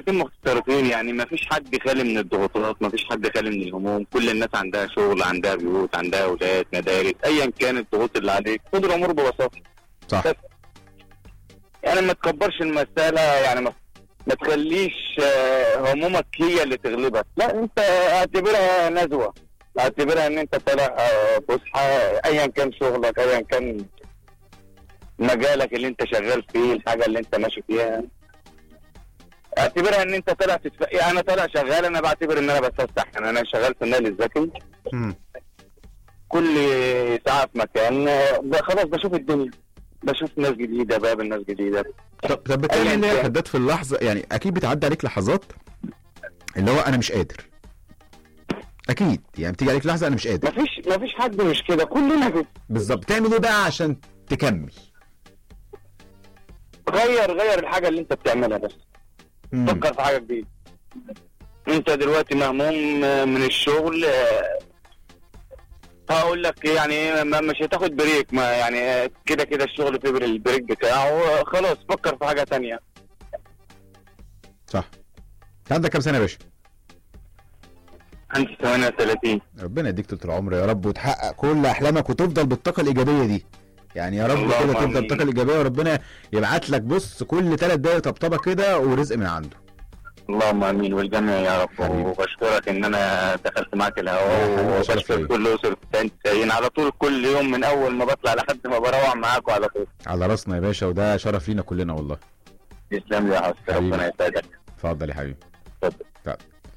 كلمتين مختصرتين يعني ما فيش حد خالي من الضغوطات ما فيش حد خالي من الهموم كل الناس عندها شغل عندها بيوت عندها اولاد مدارس ايا كانت الضغوط اللي عليك خد الامور ببساطه صح بس. يعني ما تكبرش المساله يعني ما ما تخليش آه، همومك هي اللي تغلبك لا انت اعتبرها نزوه اعتبرها ان انت طالع آه، فسحه ايا كان شغلك ايا كان مجالك اللي انت شغال فيه الحاجه اللي انت ماشي فيها اعتبرها ان انت طالع تتف... يعني انا طالع شغال انا بعتبر ان انا بتفسح يعني انا شغال في النادي الذكي مم. كل ساعه في مكان آه، ب- خلاص بشوف الدنيا بشوف ناس جديده بقابل ناس جديده طب طب بتكلم أياً ان هي كان. حدات في اللحظه يعني اكيد بتعدي عليك لحظات اللي هو انا مش قادر اكيد يعني بتيجي عليك لحظه انا مش قادر مفيش مفيش حد مش كده كلنا كده بالظبط تعمل ايه بقى عشان تكمل غير غير الحاجه اللي انت بتعملها بس مم. فكر في حاجه جديده انت دلوقتي مهموم من الشغل آه، هقول لك يعني ما- مش هتاخد بريك ما يعني آه، كده كده الشغل في البريك بتاعه آه، خلاص فكر في حاجه تانية صح انت عندك كام سنه يا باشا عندي 38 ربنا يديك طول العمر يا رب وتحقق كل احلامك وتفضل بالطاقه الايجابيه دي يعني يا رب اللهم كده تفضل آمين. بالطاقه الايجابيه وربنا يبعت لك بص كل ثلاث دقايق طبطبه كده ورزق من عنده اللهم امين والجميع يا رب حبيبي. وبشكرك ان انا دخلت معاك يا حبيبي، الهواء شرف ليا. وبشكر كل اسره 90 على طول كل يوم من اول ما بطلع لحد ما بروح معاكم على طول على راسنا يا باشا وده شرف لينا كلنا والله تسلم لي يا حسن حبيبي. ربنا يسعدك اتفضل يا حبيبي اتفضل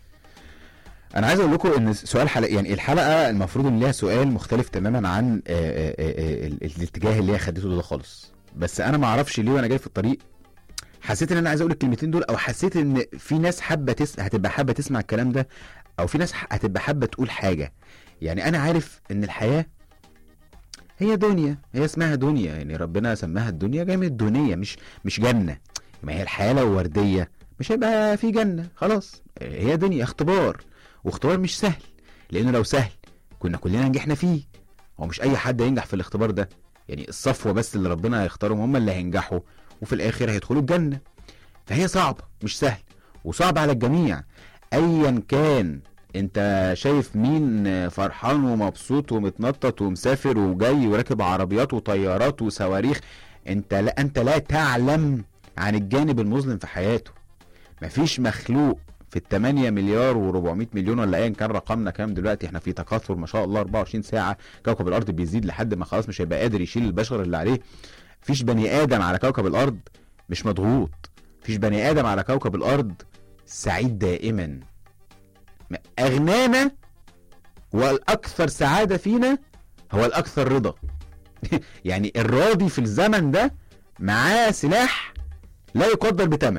انا عايز اقول لكم ان سؤال حلقه يعني الحلقه المفروض ان ليها سؤال مختلف تماما عن آه، آه، آه، ال- الاتجاه اللي هي خدته ده خالص بس انا ما اعرفش ليه وانا جاي في الطريق حسيت ان انا عايز اقول الكلمتين دول او حسيت ان في ناس حابه تس... هتبقى حابه تسمع الكلام ده او في ناس ح- هتبقى حابه تقول حاجه يعني انا عارف ان الحياه هي دنيا هي اسمها دنيا يعني ربنا سماها الدنيا جايه من الدنيا مش مش جنه ما هي الحياه لو ورديه مش هيبقى في جنه خلاص هي دنيا اختبار واختبار مش سهل لانه لو سهل كنا كلنا نجحنا فيه هو مش اي حد هينجح في الاختبار ده يعني الصفوه بس اللي ربنا هيختارهم هم اللي هينجحوا وفي الاخر هيدخلوا الجنه فهي صعبه مش سهل وصعب على الجميع ايا كان انت شايف مين فرحان ومبسوط ومتنطط ومسافر وجاي وراكب عربيات وطيارات وصواريخ انت لا انت لا تعلم عن الجانب المظلم في حياته مفيش مخلوق في ال 8 مليار و400 مليون ولا ايا كان رقمنا كام دلوقتي احنا في تكاثر ما شاء الله 24 ساعه كوكب الارض بيزيد لحد ما خلاص مش هيبقى قادر يشيل البشر اللي عليه مفيش بني ادم على كوكب الارض مش مضغوط مفيش بني ادم على كوكب الارض سعيد دائما م- اغنانا والاكثر سعاده فينا هو الاكثر رضا يعني الراضي في الزمن ده معاه سلاح لا يقدر بثمن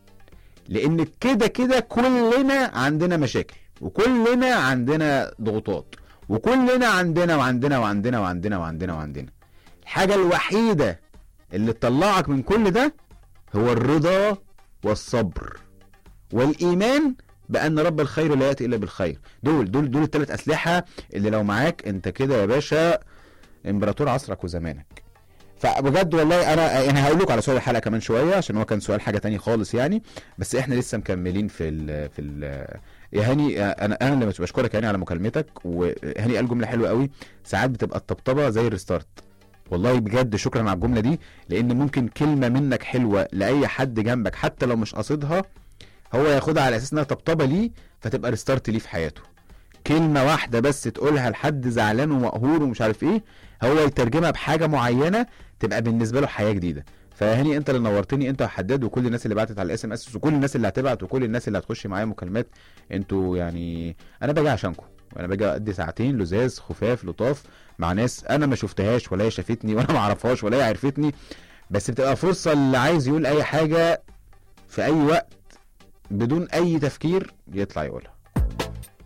لان كده كده كلنا عندنا مشاكل وكلنا عندنا ضغوطات وكلنا عندنا وعندنا وعندنا وعندنا وعندنا وعندنا الحاجة الوحيدة اللي تطلعك من كل ده هو الرضا والصبر والإيمان بأن رب الخير لا يأتي إلا بالخير دول دول دول الثلاث أسلحة اللي لو معاك أنت كده يا باشا إمبراطور عصرك وزمانك فبجد والله انا يعني هقول لكم على سؤال الحلقه كمان شويه عشان هو كان سؤال حاجه تانية خالص يعني بس احنا لسه مكملين في ال في ال يا هاني انا انا اللي بشكرك يعني على مكالمتك وهاني قال جمله حلوه قوي ساعات بتبقى الطبطبه زي الريستارت والله بجد شكرا على الجمله دي لان ممكن كلمه منك حلوه لاي حد جنبك حتى لو مش قاصدها هو ياخدها على اساس انها طبطبه ليه فتبقى ريستارت ليه في حياته كلمه واحده بس تقولها لحد زعلان ومقهور ومش عارف ايه هو يترجمها بحاجه معينه تبقى بالنسبه له حياه جديده فهاني انت اللي نورتني انت وحداد وكل الناس اللي بعتت على الاس ام اس وكل الناس اللي هتبعت وكل الناس اللي هتخش معايا مكالمات انتوا يعني انا باجي عشانكم وانا باجي اقضي ساعتين لزاز خفاف لطاف مع ناس انا ما شفتهاش ولا هي شافتني وانا ما اعرفهاش ولا هي عرفتني بس بتبقى فرصه اللي عايز يقول اي حاجه في اي وقت بدون اي تفكير يطلع يقولها